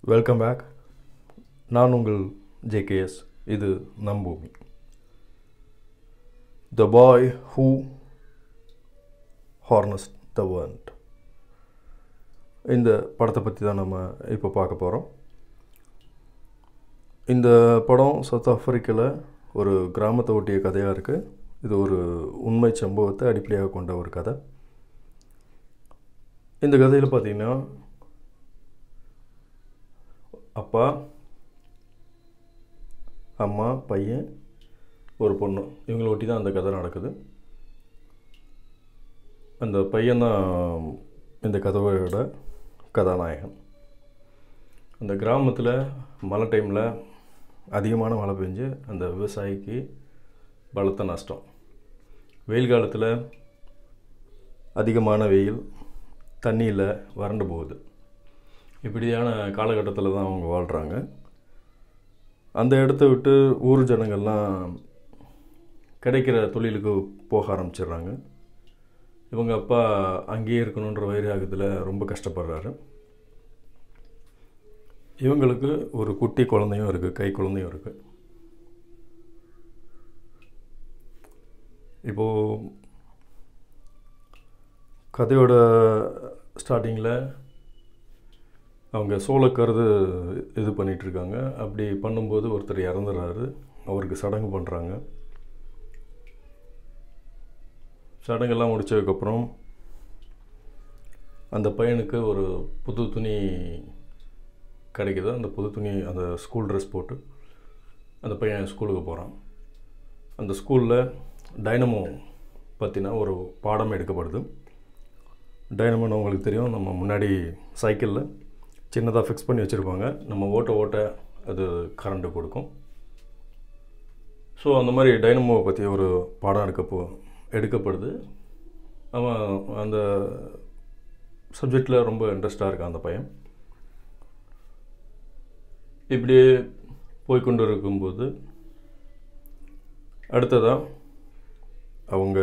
welcome back நான் உங்கள் JKS இது நம் பூமி the boy who harness the world இந்த படத்தை பற்றி தான் நம்ம இப்போ பார்க்க போகிறோம் இந்த படம் சவுத் ஆஃப்ரிக்காவில் ஒரு கிராமத்தை ஒட்டிய கதையாக இருக்குது இது ஒரு உண்மை சம்பவத்தை அடிப்படையாக கொண்ட ஒரு கதை இந்த கதையில் பார்த்தீங்கன்னா அப்பா அம்மா பையன் ஒரு பொண்ணு இவங்களை ஒட்டி தான் அந்த கதை நடக்குது அந்த பையன்தான் இந்த கதையோட கதாநாயகன் அந்த கிராமத்தில் மழை டைமில் அதிகமான மழை பெஞ்சு அந்த விவசாயிக்கு பலத்த நஷ்டம் வெயில் காலத்தில் அதிகமான வெயில் தண்ணியில் வறண்டு போகுது இப்படியான காலகட்டத்தில் தான் அவங்க வாழ்கிறாங்க அந்த இடத்த விட்டு ஊர் ஜனங்கள்லாம் கிடைக்கிற தொழிலுக்கு போக ஆரம்பிச்சிடுறாங்க இவங்க அப்பா அங்கேயே இருக்கணுன்ற வைராகத்தில் ரொம்ப கஷ்டப்படுறாரு இவங்களுக்கு ஒரு குட்டி குழந்தையும் இருக்குது கை குழந்தையும் இருக்குது இப்போது கதையோட ஸ்டார்டிங்கில் அவங்க சோளக்கருது இது பண்ணிகிட்ருக்காங்க அப்படி பண்ணும்போது ஒருத்தர் இறந்துடுறாரு அவருக்கு சடங்கு பண்ணுறாங்க சடங்கெல்லாம் முடித்ததுக்கப்புறம் அந்த பையனுக்கு ஒரு புது துணி கிடைக்குது அந்த புது துணி அந்த ஸ்கூல் ட்ரெஸ் போட்டு அந்த பையன் ஸ்கூலுக்கு போகிறான் அந்த ஸ்கூலில் டைனமோ பற்றின ஒரு பாடம் எடுக்கப்படுது டைனமோன்னு உங்களுக்கு தெரியும் நம்ம முன்னாடி சைக்கிளில் சின்னதாக ஃபிக்ஸ் பண்ணி வச்சுருப்பாங்க நம்ம ஓட்ட ஓட்ட அது கரண்ட்டு கொடுக்கும் ஸோ அந்த மாதிரி டைனமோவை பற்றி ஒரு பாடம் எடுக்கப்போ எடுக்கப்படுது அவன் அந்த சப்ஜெக்டில் ரொம்ப இன்ட்ரெஸ்டாக இருக்கான் அந்த பையன் இப்படி போய்கொண்டு இருக்கும்போது அடுத்ததாக அவங்க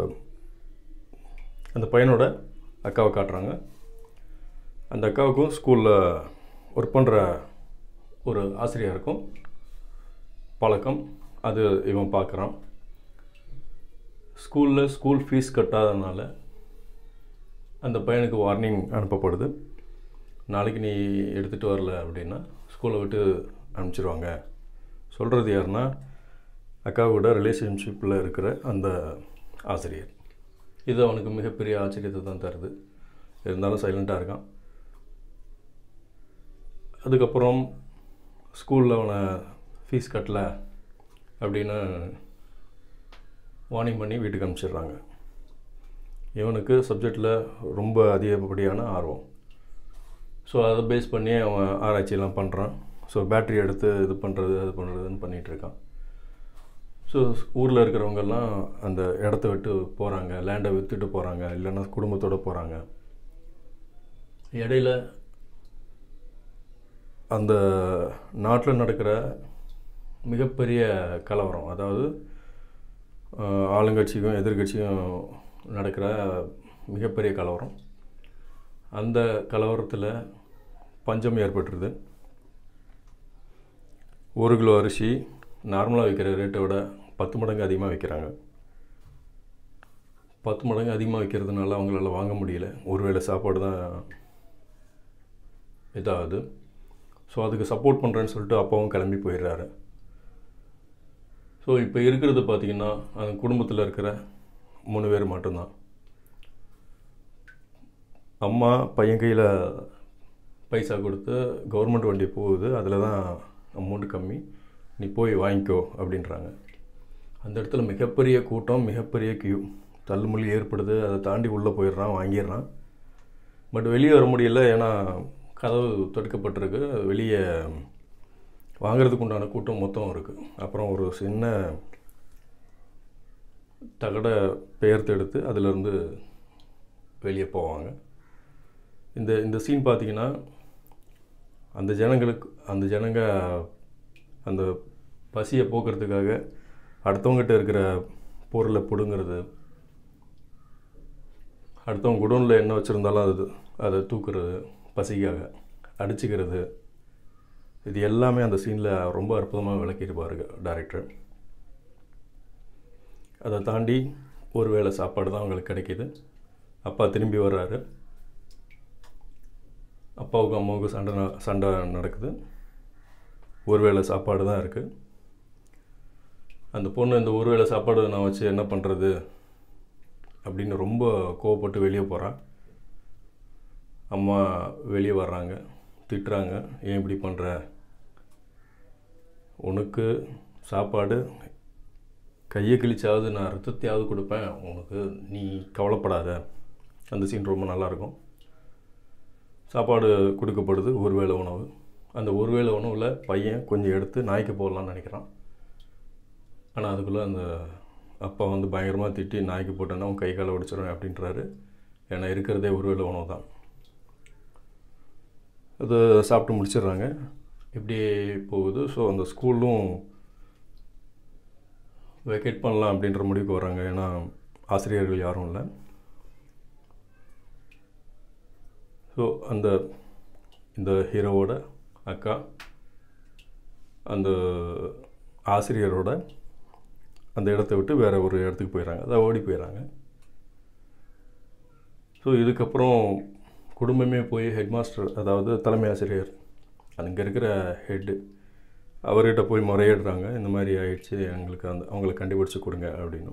அந்த பையனோட அக்காவை காட்டுறாங்க அந்த அக்காவுக்கும் ஸ்கூலில் ஒர்க் பண்ணுற ஒரு ஆசிரியருக்கும் பழக்கம் அது இவன் பார்க்குறான் ஸ்கூலில் ஸ்கூல் ஃபீஸ் கட்டாதனால அந்த பையனுக்கு வார்னிங் அனுப்பப்படுது நாளைக்கு நீ எடுத்துகிட்டு வரல அப்படின்னா ஸ்கூலை விட்டு அனுப்பிச்சிருவாங்க சொல்கிறது யாருன்னா அக்காவோட ரிலேஷன்ஷிப்பில் இருக்கிற அந்த ஆசிரியர் இது அவனுக்கு மிகப்பெரிய ஆச்சரியத்தை தான் தருது இருந்தாலும் சைலண்ட்டாக இருக்கான் அதுக்கப்புறம் ஸ்கூலில் அவனை ஃபீஸ் கட்டல அப்படின்னு வார்னிங் பண்ணி வீட்டுக்கு அனுப்பிச்சிடுறாங்க இவனுக்கு சப்ஜெக்டில் ரொம்ப அதிகப்படியான ஆர்வம் ஸோ அதை பேஸ் பண்ணி அவன் ஆராய்ச்சியெல்லாம் பண்ணுறான் ஸோ பேட்ரி எடுத்து இது பண்ணுறது அது பண்ணுறதுன்னு பண்ணிகிட்ருக்கான் ஸோ ஊரில் இருக்கிறவங்கெல்லாம் அந்த இடத்த விட்டு போகிறாங்க லேண்டை விற்றுட்டு போகிறாங்க இல்லைன்னா குடும்பத்தோடு போகிறாங்க இடையில அந்த நாட்டில் நடக்கிற மிகப்பெரிய கலவரம் அதாவது ஆளுங்கட்சிக்கும் எதிர்கட்சியும் நடக்கிற மிகப்பெரிய கலவரம் அந்த கலவரத்தில் பஞ்சம் ஏற்பட்டுருது ஒரு கிலோ அரிசி நார்மலாக விற்கிற ரேட்டை விட பத்து மடங்கு அதிகமாக விற்கிறாங்க பத்து மடங்கு அதிகமாக விற்கிறதுனால அவங்களால வாங்க முடியல ஒருவேளை சாப்பாடு தான் இதாகுது ஸோ அதுக்கு சப்போர்ட் பண்ணுறேன்னு சொல்லிட்டு அப்பாவும் கிளம்பி போயிடுறாரு ஸோ இப்போ இருக்கிறது பார்த்திங்கன்னா அந்த குடும்பத்தில் இருக்கிற மூணு பேர் மட்டும்தான் அம்மா பையன் கையில் பைசா கொடுத்து கவர்மெண்ட் வண்டி போகுது அதில் தான் அமௌண்ட்டு கம்மி நீ போய் வாங்கிக்கோ அப்படின்றாங்க அந்த இடத்துல மிகப்பெரிய கூட்டம் மிகப்பெரிய கியூ தள்ளுமொழி ஏற்படுது அதை தாண்டி உள்ளே போயிடுறான் வாங்கிடுறான் பட் வெளியே வர முடியல ஏன்னா கதவு தடுக்கப்பட்டிருக்கு வெளியே வாங்கிறதுக்கு உண்டான கூட்டம் மொத்தம் இருக்குது அப்புறம் ஒரு சின்ன தகடை பெயர்த்து எடுத்து அதிலேருந்து வெளியே போவாங்க இந்த இந்த சீன் பார்த்திங்கன்னா அந்த ஜனங்களுக்கு அந்த ஜனங்க அந்த பசியை போக்குறதுக்காக அடுத்தவங்ககிட்ட இருக்கிற பொருளை பிடுங்கிறது அடுத்தவங்க குடோனில் என்ன வச்சுருந்தாலும் அது அதை தூக்குறது பசிக்காக அடிச்சுக்கிறது இது எல்லாமே அந்த சீனில் ரொம்ப அற்புதமாக விளக்கியிருப்பார் டைரக்டர் அதை தாண்டி ஒரு வேளை சாப்பாடு தான் அவங்களுக்கு கிடைக்கிது அப்பா திரும்பி வர்றாரு அப்பாவுக்கும் அம்மாவுக்கும் சண்டை ந- சண்டை நடக்குது ஒரு வேளை சாப்பாடு தான் இருக்குது அந்த பொண்ணு இந்த ஒரு வேளை சாப்பாடு நான் வச்சு என்ன பண்ணுறது அப்படின்னு ரொம்ப கோவப்பட்டு வெளியே போகிறான் அம்மா வெளியே வர்றாங்க திட்டுறாங்க ஏன் இப்படி பண்ணுற உனக்கு சாப்பாடு கையை கிழிச்சாவது நான் ரத்தத்தையாவது கொடுப்பேன் உனக்கு நீ கவலைப்படாத அந்த சீன் ரொம்ப நல்லாயிருக்கும் சாப்பாடு கொடுக்கப்படுது ஒரு வேளை உணவு அந்த ஒரு வேளை உணவில் பையன் கொஞ்சம் எடுத்து நாய்க்கு போடலான்னு நினைக்கிறான் ஆனால் அதுக்குள்ளே அந்த அப்பா வந்து பயங்கரமாக திட்டி நாய்க்கு போட்டேன்னா அவன் கை காலை உடைச்சிருவேன் அப்படின்றாரு ஏன்னா இருக்கிறதே ஒரு வேளை உணவு தான் அது சாப்பிட்டு முடிச்சிடுறாங்க இப்படி போகுது ஸோ அந்த ஸ்கூலும் வெக்கேட் பண்ணலாம் அப்படின்ற முடிவுக்கு வராங்க ஏன்னா ஆசிரியர்கள் யாரும் இல்லை ஸோ அந்த இந்த ஹீரோவோட அக்கா அந்த ஆசிரியரோட அந்த இடத்த விட்டு வேறு ஒரு இடத்துக்கு போயிடறாங்க அதான் ஓடி போயிடறாங்க ஸோ இதுக்கப்புறம் குடும்பமே போய் ஹெட் மாஸ்டர் அதாவது தலைமை ஆசிரியர் அங்கே இருக்கிற ஹெட்டு அவர்கிட்ட போய் முறையிடுறாங்க இந்த மாதிரி ஆயிடுச்சு எங்களுக்கு அந்த அவங்கள கண்டுபிடிச்சு கொடுங்க அப்படின்னு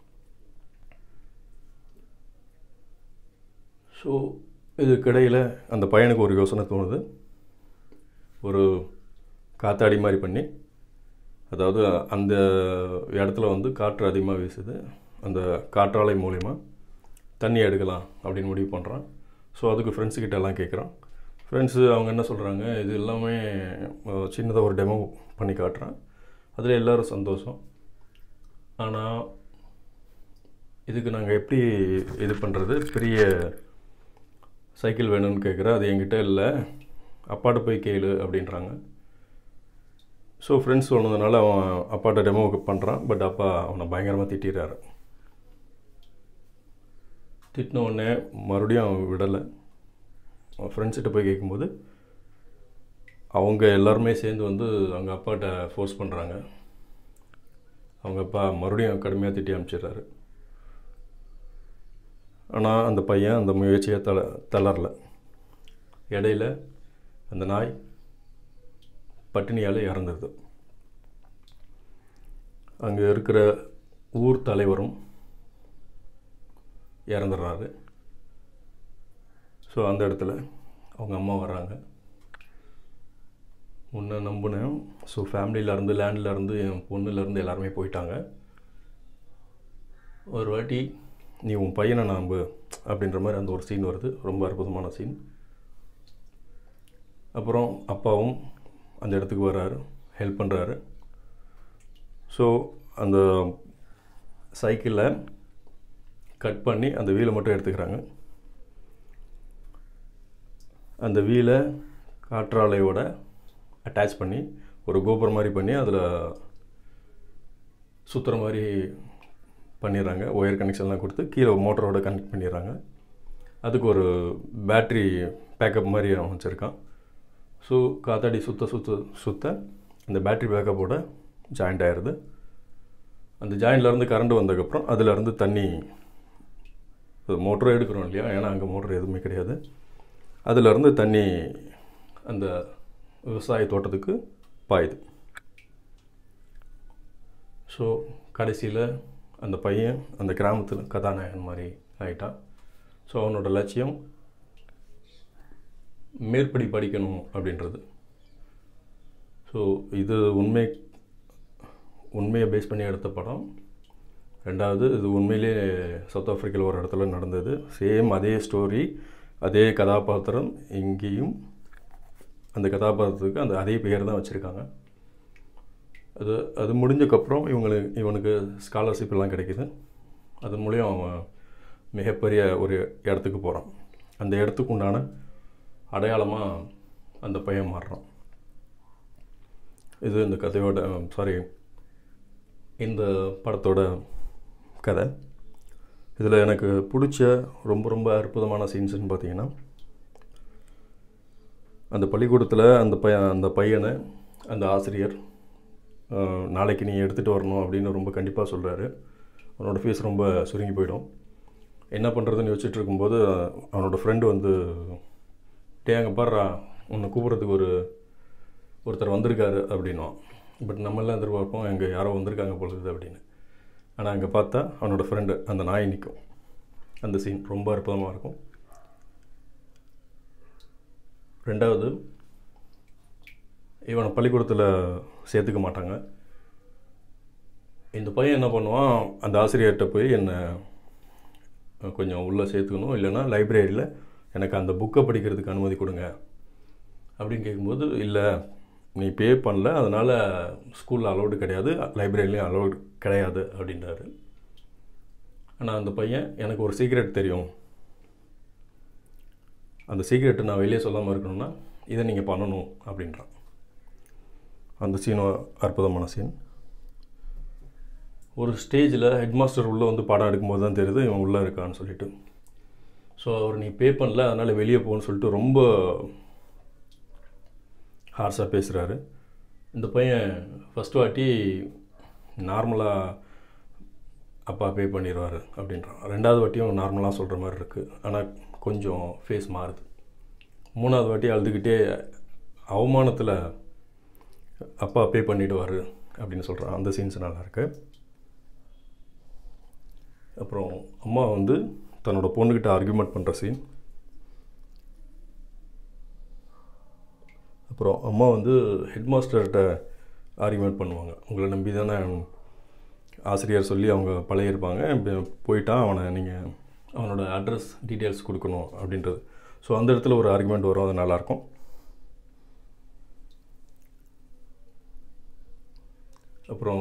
ஸோ இதுக்கிடையில் அந்த பையனுக்கு ஒரு யோசனை தோணுது ஒரு காத்தாடி மாதிரி பண்ணி அதாவது அந்த இடத்துல வந்து காற்று அதிகமாக வீசுது அந்த காற்றாலை மூலிமா தண்ணி எடுக்கலாம் அப்படின்னு முடிவு பண்ணுறான் ஸோ அதுக்கு ஃப்ரெண்ட்ஸுக்கிட்ட எல்லாம் கேட்குறான் ஃப்ரெண்ட்ஸு அவங்க என்ன சொல்கிறாங்க இது எல்லாமே சின்னதாக ஒரு டெமோ பண்ணி காட்டுறான் அதில் எல்லோரும் சந்தோஷம் ஆனால் இதுக்கு நாங்கள் எப்படி இது பண்ணுறது பெரிய சைக்கிள் வேணும்னு கேட்குற அது என்கிட்ட இல்லை அப்பாட்ட போய் கேளு அப்படின்றாங்க ஸோ ஃப்ரெண்ட்ஸ் சொன்னதுனால அவன் அப்பாட்ட டெமோ பண்ணுறான் பட் அப்பா அவனை பயங்கரமாக திட்டிடுறாரு திட்டின உடனே மறுபடியும் அவன் விடலை அவன் ஃப்ரெண்ட்ஸ்கிட்ட போய் கேட்கும்போது அவங்க எல்லாருமே சேர்ந்து வந்து அவங்க அப்பாட்ட ஃபோர்ஸ் பண்ணுறாங்க அவங்க அப்பா மறுபடியும் கடுமையாக திட்டி அனுப்பிச்சிடுறாரு ஆனால் அந்த பையன் அந்த முயற்சியை தள தளரல இடையில அந்த நாய் பட்டினியால் இறந்துருது அங்கே இருக்கிற ஊர் தலைவரும் இறந்துடுறாரு ஸோ அந்த இடத்துல அவங்க அம்மா வர்றாங்க உன்னை நம்பினேன் ஸோ ஃபேமிலியிலேருந்து லேண்ட்லேருந்து என் பொண்ணுலேருந்து எல்லாருமே போயிட்டாங்க ஒரு வாட்டி நீ உன் பையனை நம்பு அப்படின்ற மாதிரி அந்த ஒரு சீன் வருது ரொம்ப அற்புதமான சீன் அப்புறம் அப்பாவும் அந்த இடத்துக்கு வர்றாரு ஹெல்ப் பண்ணுறாரு ஸோ அந்த சைக்கிளை கட் பண்ணி அந்த வீலை மட்டும் எடுத்துக்கிறாங்க அந்த வீலை காற்றாலையோட அட்டாச் பண்ணி ஒரு கோபுரம் மாதிரி பண்ணி அதில் சுற்றுற மாதிரி பண்ணிடுறாங்க ஒயர் கனெக்ஷன்லாம் கொடுத்து கீழே மோட்டரோட கனெக்ட் பண்ணிடுறாங்க அதுக்கு ஒரு பேட்ரி பேக்கப் மாதிரி அவன் வச்சுருக்கான் ஸோ காத்தாடி சுத்த சுத்த சுத்த அந்த பேட்ரி பேக்கப்போட ஜாயிண்ட் ஆயிடுது அந்த ஜாயிண்ட்லேருந்து கரண்ட் வந்ததுக்கப்புறம் அதிலேருந்து தண்ணி மோட்டரும் எடுக்கிறோம் இல்லையா ஏன்னா அங்கே மோட்டர் எதுவுமே கிடையாது அதிலேருந்து தண்ணி அந்த விவசாய தோட்டத்துக்கு பாயுது ஸோ கடைசியில் அந்த பையன் அந்த கிராமத்தில் கதாநாயகன் மாதிரி ஆயிட்டான் ஸோ அவனோட லட்சியம் மேற்படி படிக்கணும் அப்படின்றது ஸோ இது உண்மை உண்மையை பேஸ் பண்ணி எடுத்த படம் ரெண்டாவது இது உண்மையிலே சவுத் ஆஃப்ரிக்காவில் ஒரு இடத்துல நடந்தது சேம் அதே ஸ்டோரி அதே கதாபாத்திரம் இங்கேயும் அந்த கதாபாத்திரத்துக்கு அந்த அதே பெயர் தான் வச்சுருக்காங்க அது அது முடிஞ்சக்கப்புறம் இவங்களுக்கு இவனுக்கு ஸ்காலர்ஷிப் எல்லாம் கிடைக்கிது அது மூலியம் அவன் மிகப்பெரிய ஒரு இடத்துக்கு போகிறான் அந்த இடத்துக்கு உண்டான அடையாளமாக அந்த பையன் மாறுறான் இது இந்த கதையோட சாரி இந்த படத்தோட கதை இதில் எனக்கு பிடிச்ச ரொம்ப ரொம்ப அற்புதமான சீன்ஸ்னு பார்த்தீங்கன்னா அந்த பள்ளிக்கூடத்தில் அந்த பைய அந்த பையனை அந்த ஆசிரியர் அஹ், நாளைக்கு நீ எடுத்துகிட்டு வரணும் அப்படின்னு ரொம்ப கண்டிப்பாக சொல்கிறாரு அவனோட ஃபீஸ் ரொம்ப சுருங்கி போயிடும் என்ன பண்ணுறதுன்னு யோசிச்சுட்டு இருக்கும்போது அவனோட ஃப்ரெண்டு வந்து டே அங்கே பாடுறா உன்னை கூப்பிட்றதுக்கு ஒரு ஒருத்தர் வந்திருக்காரு அப்படின்னோம் பட் நம்மளாம் எதிர்பார்ப்போம் எங்கே யாரோ வந்திருக்காங்க போல இருக்குது அப்படின்னு ஆனால் அங்கே பார்த்தா அவனோட ஃப்ரெண்டு அந்த நாய் நிற்கும் அந்த சீன் ரொம்ப அற்புதமாக இருக்கும் ரெண்டாவது இவனை பள்ளிக்கூடத்தில் சேர்த்துக்க மாட்டாங்க இந்த பையன் என்ன பண்ணுவான் அந்த ஆசிரியர்கிட்ட போய் என்னை கொஞ்சம் உள்ளே சேர்த்துக்கணும் இல்லைன்னா லைப்ரரியில் எனக்கு அந்த புக்கை படிக்கிறதுக்கு அனுமதி கொடுங்க அப்படின்னு கேட்கும்போது இல்லை நீ பே பண்ணல அதனால் ஸ்கூலில் அலௌடு கிடையாது லைப்ரரிலையும் அலௌடு கிடையாது அப்படின்றாரு ஆனால் அந்த பையன் எனக்கு ஒரு சீக்ரெட் தெரியும் அந்த சீக்ரெட்டை நான் வெளியே சொல்லாமல் இருக்கணும்னா இதை நீங்கள் பண்ணணும் அப்படின்றான் அந்த சீனும் அற்புதமான சீன் ஒரு ஸ்டேஜில் ஹெட்மாஸ்டர் உள்ளே வந்து பாடம் எடுக்கும்போது தான் தெரியுது இவன் உள்ளே இருக்கான்னு சொல்லிட்டு ஸோ அவர் நீ பே பண்ணல அதனால் வெளியே போன்னு சொல்லிட்டு ரொம்ப ஹார்ஸாக பேசுகிறாரு இந்த பையன் ஃபஸ்ட் வாட்டி நார்மலாக அப்பா பே பண்ணிடுவார் அப்படின்றான் ரெண்டாவது வாட்டியும் நார்மலாக சொல்கிற மாதிரி இருக்குது ஆனால் கொஞ்சம் ஃபேஸ் மாறுது மூணாவது வாட்டி அழுதுகிட்டே அவமானத்தில் அப்பா பே பண்ணிடுவார் அப்படின்னு சொல்கிறான் அந்த சீன்ஸ் நல்லா இருக்கு அப்புறம் அம்மா வந்து தன்னோட பொண்ணுக்கிட்ட ஆர்கியூமெண்ட் பண்ணுற சீன் அப்புறம் அம்மா வந்து ஹெட்மாஸ்டர்கிட்ட ஆர்கியூமெண்ட் பண்ணுவாங்க உங்களை நம்பி தானே ஆசிரியர் சொல்லி அவங்க பழகிருப்பாங்க இப்படி போயிட்டான் அவனை நீங்கள் அவனோட அட்ரஸ் டீட்டெயில்ஸ் கொடுக்கணும் அப்படின்றது ஸோ அந்த இடத்துல ஒரு ஆர்குமெண்ட் வரும் அது நல்லாயிருக்கும் அப்புறம்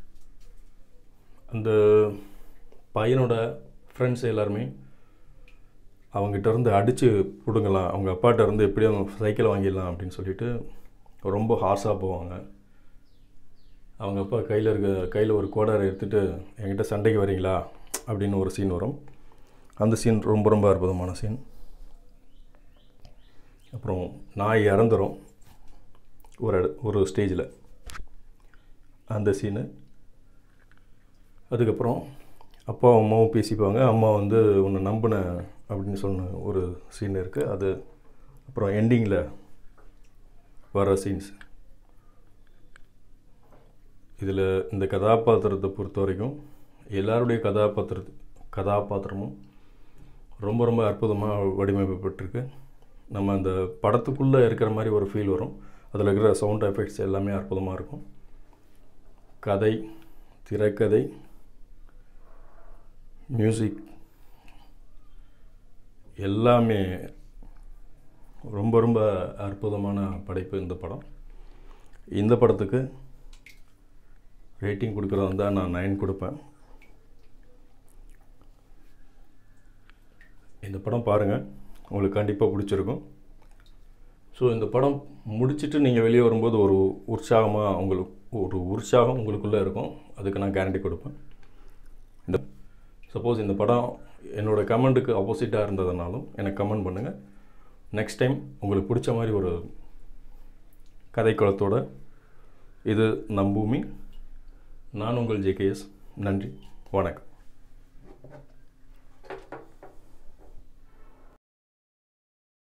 அந்த பையனோட ஃப்ரெண்ட்ஸ் எல்லாருமே அவங்ககிட்ட இருந்து அடித்து பிடுங்கலாம் அவங்க அப்பாட்ட இருந்து எப்படியும் சைக்கிள் வாங்கிடலாம் அப்படின்னு சொல்லிட்டு ரொம்ப ஹார்ஸாக போவாங்க அவங்க அப்பா கையில் இருக்க கையில் ஒரு கோடாரை எடுத்துகிட்டு என்கிட்ட சண்டைக்கு வரீங்களா அப்படின்னு ஒரு சீன் வரும் அந்த சீன் ரொம்ப ரொம்ப அற்புதமான சீன் அப்புறம் நாய் இறந்துரும் ஒரு இட ஒரு ஸ்டேஜில் அந்த சீனு அதுக்கப்புறம் அப்பாவும் அம்மாவும் பேசிப்பாங்க அம்மா வந்து உன்னை நம்பினேன் அப்படின்னு சொன்ன ஒரு சீன் இருக்குது அது அப்புறம் எண்டிங்கில் வர சீன்ஸ் இதில் இந்த கதாபாத்திரத்தை பொறுத்த வரைக்கும் எல்லாருடைய கதாபாத்திர கதாபாத்திரமும் ரொம்ப ரொம்ப அற்புதமாக வடிவமைக்கப்பட்டிருக்கு நம்ம அந்த படத்துக்குள்ளே இருக்கிற மாதிரி ஒரு ஃபீல் வரும் அதில் இருக்கிற சவுண்ட் எஃபெக்ட்ஸ் எல்லாமே அற்புதமாக இருக்கும் கதை திரைக்கதை மியூசிக் எல்லாமே ரொம்ப ரொம்ப அற்புதமான படைப்பு இந்த படம் இந்த படத்துக்கு ரேட்டிங் கொடுக்குறதா இருந்தால் நான் நைன் கொடுப்பேன் இந்த படம் பாருங்கள் உங்களுக்கு கண்டிப்பாக பிடிச்சிருக்கும் ஸோ இந்த படம் முடிச்சுட்டு நீங்கள் வெளியே வரும்போது ஒரு உற்சாகமாக உங்களுக்கு ஒரு உற்சாகம் உங்களுக்குள்ளே இருக்கும் அதுக்கு நான் கேரண்டி கொடுப்பேன் இந்த சப்போஸ் இந்த படம் என்னோடய கமெண்ட்டுக்கு ஆப்போசிட்டாக இருந்ததுனாலும் எனக்கு கமெண்ட் பண்ணுங்கள் நெக்ஸ்ட் டைம் உங்களுக்கு பிடிச்ச மாதிரி ஒரு கதைக்களத்தோட இது நம் பூமி நான் உங்கள் ஜேகேஎஸ் நன்றி வணக்கம்